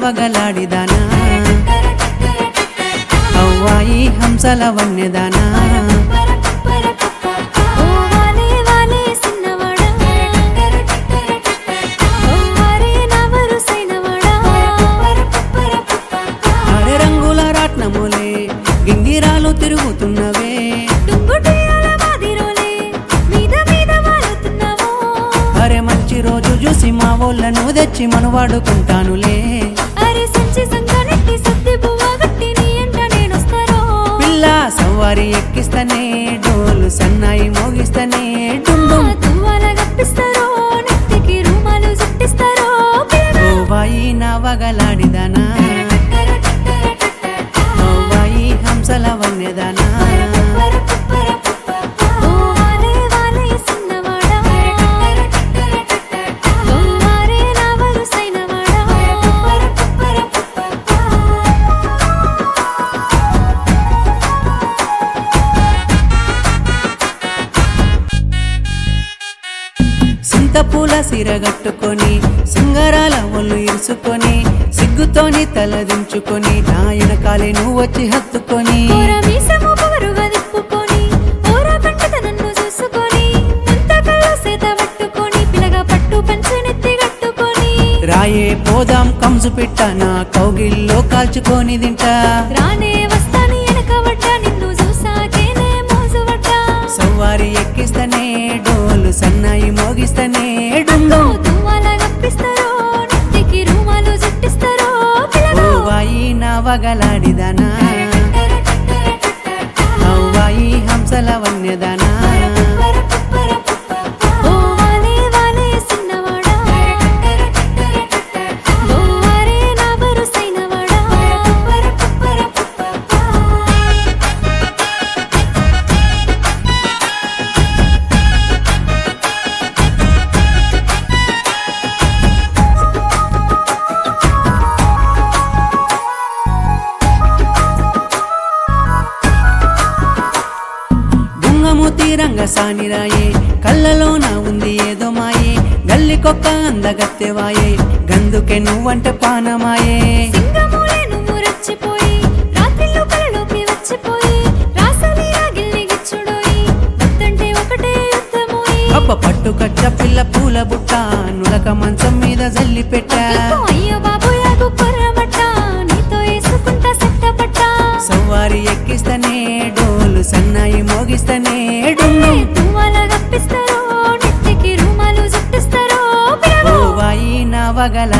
నవగలాడిదానా అవ్వాయి హంసల వన్యదానా ఓ వాలే వాలే సిన్నవాడా ఓ వారే నా వరుసైనవాడా అరే రంగుల రాట్నములే గింగిరాలు తిరుగుతున్నవే డుంగుటియాల మాదిరోలే మీద మీద వాలుతున్నావో అరే మంచి రోజు చూసి మా ఊళ్ళను తెచ్చి మనువాడుకుంటానులే అరే సంచి సంగనెట్టి సత్తి బువ్వ గట్టి నీ ఎంట నేనొస్తారో పిల్ల సవ్వారి ఎక్కిస్తనే డోలు సన్నాయి మోగిస్తనే డుండు తువ్వాల గప్పిస్తారో నెత్తికి రూమాలు చుట్టిస్తారో ఓ వాయి నవగలాడిదానా ఓవాయి హంసల వన్యదానా ఓ వాలే వాలే సిన్నవాడా ఓ వారే నా వరుసైనవాడా సింతపూల సిరగట్టుకొని సింగరాల ఒళ్ళు ఇరుసుకొని సిగ్గుతోని తలదించుకొని నా వెనకాలే నువ్వు వచ్చి హత్తుకొని కూర మీసము పొగరుగా తిప్పుకొని ఓరా కంటత నన్ను చూసుకొని ముంతకల్లో సేత పట్టుకొని పిలగా పట్టు పంచనెత్తి కట్టుకొని రాయే పోదాం కంసు పిట్ట నా కౌగిల్లో కాల్చుకొని తింటా రానే వస్తాని వెనకబడ్డా నిన్ను చూసాకేనే మోజుబడ్డా సవ్వారి ఎక్కిస్తనే డోలు సన్నాయి మోగిస్తనే డుండు తువ్వాల గప్పిస్తారో నెత్తికి రూమాలు చుట్టిస్తారో పిలగా ఓ వాయి నవగలాడిదానా అవ్వాయి హంసల వన్యదానా ఓ వాలే వాలే సిన్నవాడా ఓ వారే నా వరుసైనవాడా గుంగము తీరంగ సానిరాయే కళ్ళలోన ఉంది ఏదో మాయే గల్లికొక్క అందగత్తెవాయే గందుకే నువ్వంటే పానమాయే సింగమూలే నువ్వు రెచ్చిపోయి రాత్రిలో కలలోకి వచ్చిపోయి రాసలీలా గిల్లి గిచ్చుడోయి వద్దంటే ఒకటే యుద్ధమోయి అప్ప పట్టు కచ్చ పిల్ల పూల బుట్ట నులక మంచం మీద జల్లి పెట్ట అగ్గో అయ్యో బాబు యాగు కొర్రమట్ట నీతో వేసుకుంటా సెట్టపట్ట సవ్వారి ఎక్కిస్తనే డోలు సన్నాయి మోగిస్తనే డుండు తువ్వాల గప్పిస్తారో నెత్తికి రూమాలు చుట్టిస్తారో పిలగా ఓ వాయి నవగల